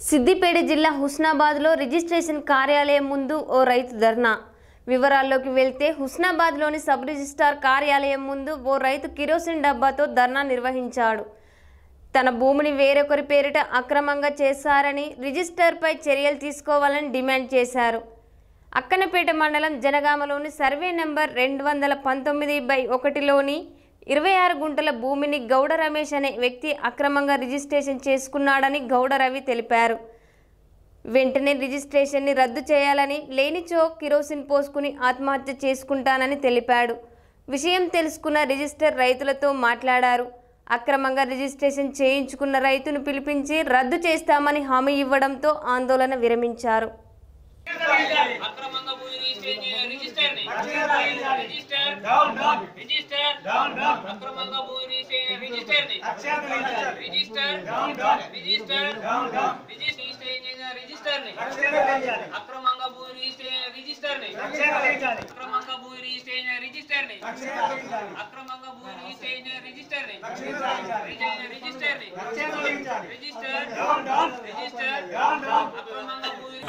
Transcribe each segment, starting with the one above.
సిద్దిపేట జిల్లా హుస్నాబాద్లో రిజిస్ట్రేషన్ కార్యాలయం ముందు ఓ రైతు ధర్నా వివరాల్లోకి వెళ్తే హుస్నాబాద్లోని సబ్ రిజిస్ట్రార్ కార్యాలయం ముందు ఓ రైతు కిరోసిన్ డబ్బాతో ధర్నా నిర్వహించాడు తన భూమిని వేరొకరి పేరిట అక్రమంగా చేశారని రిజిస్టర్పై చర్యలు తీసుకోవాలని డిమాండ్ చేశారు అక్కనపేట మండలం జనగామలోని సర్వే నెంబర్ రెండు వందల పంతొమ్మిది బై ఒకటిలోని ఇరవై ఆరు గుంటల భూమిని గౌడ రమేష్ అనే వ్యక్తి అక్రమంగా రిజిస్ట్రేషన్ చేసుకున్నాడని గౌడ రవి తెలిపారు వెంటనే రిజిస్ట్రేషన్ని రద్దు చేయాలని లేనిచో కిరోసిన్ పోసుకుని ఆత్మహత్య చేసుకుంటానని తెలిపాడు విషయం తెలుసుకున్న రిజిస్టర్ రైతులతో మాట్లాడారు అక్రమంగా రిజిస్ట్రేషన్ చేయించుకున్న రైతును పిలిపించి రద్దు చేస్తామని హామీ ఇవ్వడంతో ఆందోళన విరమించారు అక్రమంగా భూమి రిజిస్టర్ రిజిస్టర్ ని రిజిస్టర్ రిజిస్టర్ అక్రమంగా భూమి రిజిస్టర్ రిజిస్టర్ ని రిజిస్టర్ రిజిస్టర్ రిజిస్టర్ రిజిస్టర్ ని అక్రమంగా భూమి రిజిస్టర్ రిజిస్టర్ ని అక్రమంగా భూమి రిజిస్టర్ రిజిస్టర్ ని అక్రమంగా భూమి రిజిస్టర్ రిజిస్టర్ ని రిజిస్టర్ ని రిజిస్టర్ రిజిస్టర్ అక్రమంగా భూమి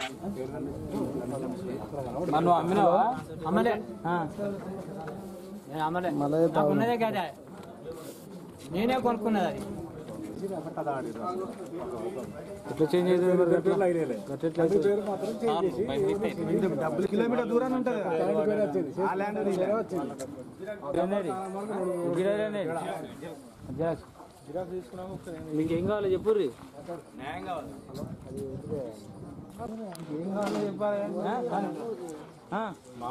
మరి నువ్వు అమ్మినావా అమ్మలే ఆ. నేను అమ్మలే నాకు ఉన్నదే కదా నేనే కొనుక్కున్నది అది ఎట్లా చేంజ్ కిలోమీటర్ దూరాన్ని ఉంటది ఆ ల్యాండ్ మీకు ఏం కావాలి చెప్పుర్రి ఆ?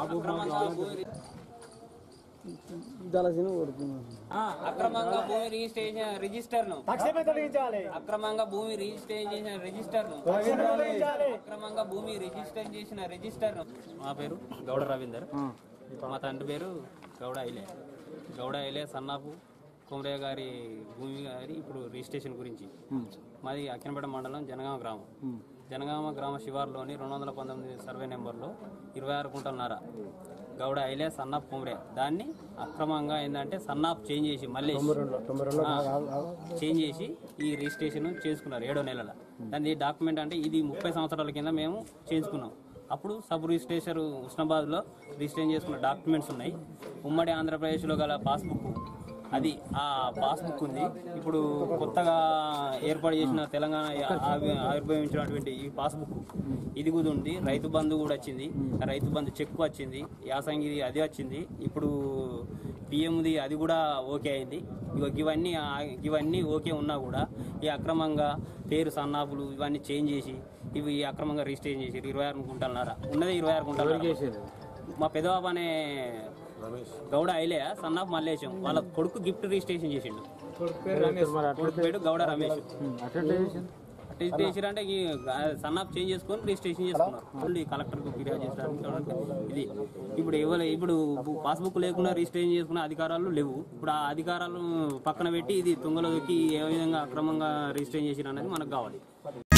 ఆ, అక్రమంగా భూమి రిజిస్ట్రేషన్ రిజిస్టర్ ను అక్రమంగా భూమి రిజిస్ట్రేషన్ చేసిన రిజిస్టర్ ను అక్రమంగా భూమి రిజిస్టర్ చేసిన రిజిస్టర్ ను మా పేరు గౌడ రవీందర్ మా తండ్రి పేరు గౌడ ఐలే గౌడ ఐలే సన్నాపు కుమరయ్య గారి భూమి గారి ఇప్పుడు రిజిస్ట్రేషన్ గురించి మాది అక్కినపేట మండలం జనగామ గ్రామం జనగామ గ్రామ శివారులోని రెండు వందల పంతొమ్మిది సర్వే నెంబర్లో ఇరవై ఆరు కుంటలన్నర గౌడ ఐలే సన్నాప్ కుమరే దాన్ని అక్రమంగా ఏంటంటే సన్నాప్ చేంజ్ చేసి మళ్ళీ ఆ, చేంజ్ చేసి ఈ రిజిస్ట్రేషన్ చేసుకున్నారు ఏడో నెలల దాని డాక్యుమెంట్ అంటే ఇది ముప్పై సంవత్సరాల కింద మేము చేయించుకున్నాం అప్పుడు సబ్ రిజిస్ట్రేషన్ ఉస్నాబాద్లో రిజిస్ట్రేషన్ చేసుకున్న డాక్యుమెంట్స్ ఉన్నాయి ఉమ్మడి ఆంధ్రప్రదేశ్లో గల పాస్బుక్ అది ఆ పాస్బుక్ ఉంది ఇప్పుడు కొత్తగా ఏర్పాటు చేసిన తెలంగాణ ఆవి- ఆవిర్భవించినటువంటి ఈ పాస్బుక్ ఇది కూడా ఉంది రైతు బంధు కూడా వచ్చింది ఆ రైతు బంధు చెక్ వచ్చింది యాసంగిది అది వచ్చింది ఇప్పుడు పిఎంది అది కూడా ఓకే అయింది ఇగో ఇవన్నీ ఆ- ఇవన్నీ ఓకే ఉన్నా కూడా ఈ అక్రమంగా పేరు సన్నాపులు ఇవన్నీ చేంజ్ చేసి ఇవి అక్రమంగా రిజిస్ట్రేషన్ చేసి ఇరవై ఆరు గుంటలన్నారా ఉన్నదే ఇరవై ఆరు గుంటలు మా పెదబాబు అనే గౌడ ఐలే సన్నాఫ్ మల్లేశం వాళ్ళ కొడుకు గిఫ్ట్ రిజిస్ట్రేషన్ చేసిండు కొడుకు పేరు గౌడ రమేష్ రిజిస్ట్రేషన్ అంటే ఈ సన్నాఫ్ చేంజ్ చేసుకొని రిజిస్ట్రేషన్ చేసుకున్నారు మళ్ళీ కలెక్టర్ కు ఫిర్యాదు చేసడానికి ఇది ఇప్పుడు ఎవరు ఇప్పుడు పాస్బుక్ లేకుండా రిజిస్ట్రేషన్ చేసుకునే అధికారాలు లేవు ఇప్పుడు ఆ అధికారాలు పక్కన పెట్టి ఇది తుంగలో దొక్కి ఏ విధంగా అక్రమంగా రిజిస్ట్రేషన్ చేసిన అనేది మనకు కావాలి